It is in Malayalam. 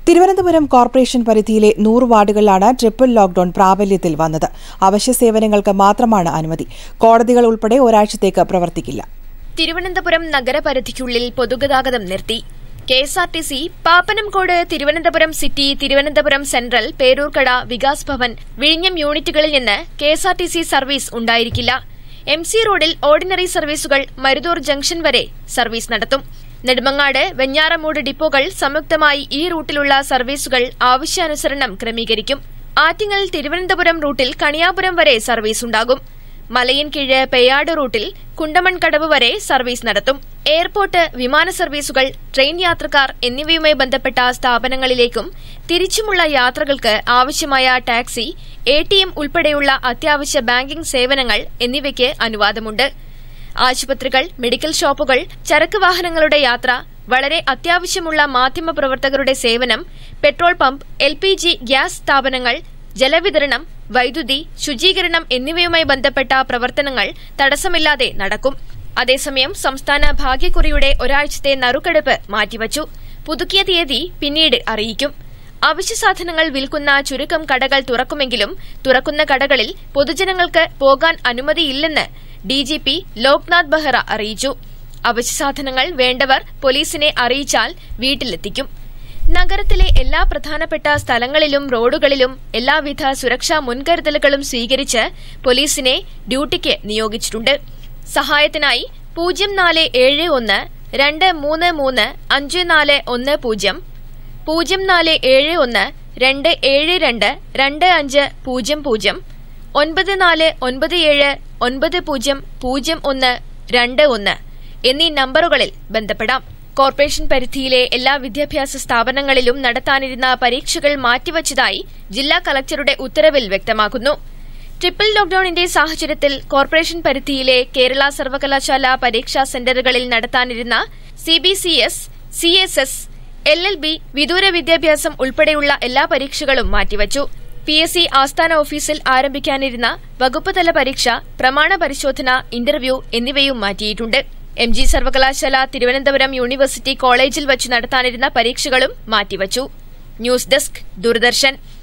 തിരുവനന്തപുരം കോർപ്പറേഷൻ പരിധിയിലെ നൂറ് വാർഡുകളിലാണ് ട്രിപ്പിൾ ലോക്ഡൌൺ പ്രാബല്യത്തിൽ വന്നത് അവശ്യ സേവനങ്ങൾക്ക് മാത്രമാണ് അനുമതി കോടതികൾ ഉൾപ്പെടെ ഒരാഴ്ചത്തേക്ക് പ്രവർത്തിക്കില്ല തിരുവനന്തപുരം നഗരപരിധിക്കുള്ളിൽ പൊതുഗതാഗതം നിർത്തി K S R T C Pappanamcode Thiruvananthapuram city Thiruvananthapuram central Peroorkada Vikas Bhavan വിഴിഞ്ഞം യൂണിറ്റുകളിൽ നിന്ന് K S R T C service ഉണ്ടായിരിക്കില്ല എം സി റോഡിൽ ഓർഡിനറി സർവീസുകൾ മരുതൂർ ജംഗ്ഷൻ വരെ സർവീസ് നടത്തും നെടുമങ്ങാട് വെഞ്ഞാറമൂട് ഡിപ്പോകൾ സംയുക്തമായി ഈ റൂട്ടിലുള്ള സർവീസുകൾ ആവശ്യാനുസരണം ക്രമീകരിക്കും ആറ്റിങ്ങൽ തിരുവനന്തപുരം റൂട്ടിൽ കണിയാപുരം വരെ സർവീസ് ഉണ്ടാകും മലയൻകീഴ് പേയാട് റൂട്ടിൽ കുണ്ടമൺ കടവ് വരെ സർവീസ് നടത്തും എയർപോർട്ട് വിമാന സർവീസുകൾ ട്രെയിൻ യാത്രക്കാർ എന്നിവയുമായി ബന്ധപ്പെട്ട സ്ഥാപനങ്ങളിലേക്കും തിരിച്ചുമുള്ള യാത്രകൾക്ക് ആവശ്യമായ ടാക്സി എ ടി എം ഉൾപ്പെടെയുള്ള അത്യാവശ്യ ബാങ്കിംഗ് സേവനങ്ങൾ എന്നിവയ്ക്ക് അനുവാദമുണ്ട് ആശുപത്രികൾ മെഡിക്കൽ ഷോപ്പുകൾ ചരക്ക് വാഹനങ്ങളുടെ യാത്ര വളരെ അത്യാവശ്യമുള്ള മാധ്യമപ്രവർത്തകരുടെ സേവനം petrol pump L P G gas സ്ഥാപനങ്ങൾ ജലവിതരണം വൈദ്യുതി ശുചീകരണം എന്നിവയുമായി ബന്ധപ്പെട്ട പ്രവർത്തനങ്ങൾ തടസ്സമില്ലാതെ നടക്കും അതേസമയം സംസ്ഥാന ഭാഗ്യക്കുറിയുടെ ഒരാഴ്ചത്തെ നറുക്കെടുപ്പ് മാറ്റിവച്ചു പുതുക്കിയ തീയതി പിന്നീട് അറിയിക്കും അവശ്യ സാധനങ്ങൾ വിൽക്കുന്ന ചുരുക്കം കടകൾ തുറക്കുമെങ്കിലും തുറക്കുന്ന കടകളിൽ പൊതുജനങ്ങൾക്ക് പോകാൻ അനുമതിയില്ലെന്ന് ഡിജിപി ലോക്നാഥ് ബെഹ്റ അറിയിച്ചു അവശ്യസാധനങ്ങൾ വേണ്ടവർ പോലീസിനെ അറിയിച്ചാൽ വീട്ടിലെത്തിക്കും നഗരത്തിലെ എല്ലാ പ്രധാനപ്പെട്ട സ്ഥലങ്ങളിലും റോഡുകളിലും എല്ലാവിധ സുരക്ഷാ മുൻകരുതലുകളും സ്വീകരിച്ച് പോലീസിനെ ഡ്യൂട്ടിക്ക് നിയോഗിച്ചിട്ടുണ്ട് സഹായത്തിനായി പൂജ്യം നാല് ഏഴ് ഒന്ന് രണ്ട് മൂന്ന് മൂന്ന് അഞ്ച് നാല് ഒന്ന് പൂജ്യം പൂജ്യം നാല് ഏഴ് ഒന്ന് രണ്ട് ഏഴ് രണ്ട് രണ്ട് അഞ്ച് പൂജ്യം പൂജ്യം ഒൻപത് നാല് ഒൻപത് ഏഴ് ഒൻപത് പൂജ്യം പൂജ്യം ഒന്ന് രണ്ട് ഒന്ന് എന്നീ നമ്പറുകളിൽ ബന്ധപ്പെടാം കോർപ്പറേഷൻ പരിധിയിലെ എല്ലാ വിദ്യാഭ്യാസ സ്ഥാപനങ്ങളിലും നടത്താനിരുന്ന പരീക്ഷകൾ മാറ്റിവച്ചതായി ജില്ലാ കളക്ടറുടെ ഉത്തരവിൽ വ്യക്തമാക്കുന്നു ട്രിപ്പിൾ ലോക്ഡൌണിന്റെ സാഹചര്യത്തിൽ കോർപ്പറേഷൻ പരിധിയിലെ കേരള സർവകലാശാല പരീക്ഷാ സെന്ററുകളിൽ നടത്താനിരുന്ന C B C S C S S L L B വിദൂര വിദ്യാഭ്യാസം ഉൾപ്പെടെയുള്ള എല്ലാ പരീക്ഷകളും മാറ്റിവച്ചു പി എസ് സി ആസ്ഥാന ഓഫീസിൽ ആരംഭിക്കാനിരുന്ന വകുപ്പ് തല പരീക്ഷ പ്രമാണ പരിശോധന ഇന്റർവ്യൂ എന്നിവയും മാറ്റിയിട്ടുണ്ട് എം ജി സർവകലാശാല തിരുവനന്തപുരം യൂണിവേഴ്സിറ്റി കോളേജിൽ വച്ച് നടത്താനിരുന്ന പരീക്ഷകളും മാറ്റിവച്ചു ന്യൂസ് ഡെസ്ക് ദൂരദർശൻ